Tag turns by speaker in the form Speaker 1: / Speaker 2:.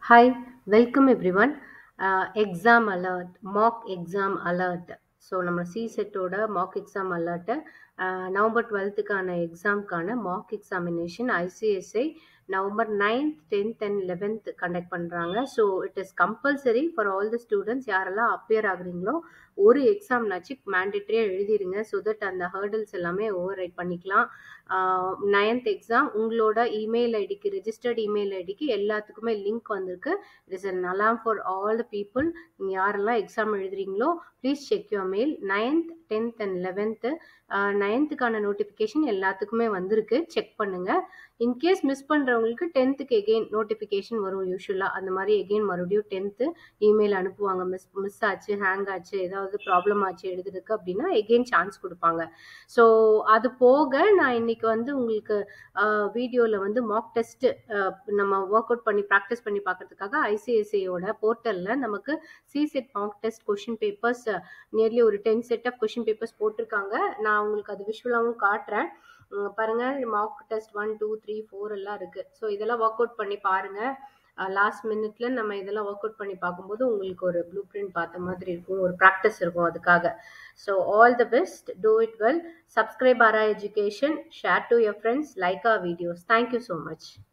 Speaker 1: Hi, welcome everyone. Uh, exam alert, mock exam alert. So நம்ம சிசெட்டோட mock exam அலர்ட்டை November டுவெல்த்துக்கான எக்ஸாம்க்கான mock examination ICSI November ninth tenth and eleventh conduct பண்ணுறாங்க so it is compulsory for all the students யாரெல்லாம் appear ஆகுறீங்களோ ஒரு எக்ஸாம்னாச்சு மேண்டேட்ரியாக எழுதிருங்க ஸோ தட் அந்த ஹேர்டில்ஸ் எல்லாமே ஓவர் ரைட் பண்ணிக்கலாம் நைன்த் எக்ஸாம் உங்களோட இமெயில் ஐடிக்கு ரிஜிஸ்டர்ட் இமெயில் ஐடிக்கு எல்லாத்துக்குமே லிங்க் வந்திருக்கு it is an alarm for all the people நீங்கள் யாரெல்லாம் எக்ஸாம் எழுதுறீங்களோ please check your mail ninth tenth and eleventh நைன்த்துக்கான நோட்டிஃபிகேஷன் எல்லாத்துக்குமே வந்திருக்கு செக் பண்ணுங்கள் இன்கேஸ் மிஸ் பண்ணுறவங்களுக்கு டென்த்துக்கு எகெயின் நோட்டிஃபிகேஷன் வரும் யூஸ்வலாக அந்த மாதிரி எகெயின் மறுபடியும் டென்த்து இமெயில் அனுப்புவாங்க மிஸ் மிஸ் ஆச்சு ஹேங் ஆச்சு ஏதாவது ப்ராப்ளம் ஆச்சு எழுதுறதுக்கு அப்படின்னா எகெயின் சான்ஸ் கொடுப்பாங்க ஸோ அது போக நான் இன்னைக்கு வந்து உங்களுக்கு வீடியோவில் வந்து மாக் டெஸ்ட்டு நம்ம ஒர்க் அவுட் பண்ணி ப்ராக்டிஸ் பண்ணி பார்க்கறதுக்காக ஐசிஐசிஐயோட போர்ட்டலில் நமக்கு CSEET mock test question papers nearly ஒரு ten set of question papers போட்டிருக்காங்க நான் உங்களுக்கு அது விஷுவலாகவும் காட்டுறேன் பாருங்க mock test one two three four எல்லாம் இருக்கு ஸோ இதெல்லாம் ஒர்க் அவுட் பண்ணி பாருங்க லாஸ்ட் மினிட்ல நம்ம இதெல்லாம் ஒர்க் அவுட் பண்ணி பார்க்கும்போது உங்களுக்கு ஒரு ப்ளூ பிரிண்ட் பார்த்த மாதிரி இருக்கும் ஒரு ப்ராக்டிஸ் இருக்கும் அதுக்காக so all the best do it well subscribe Aura education share to your friends like our videos thank you so much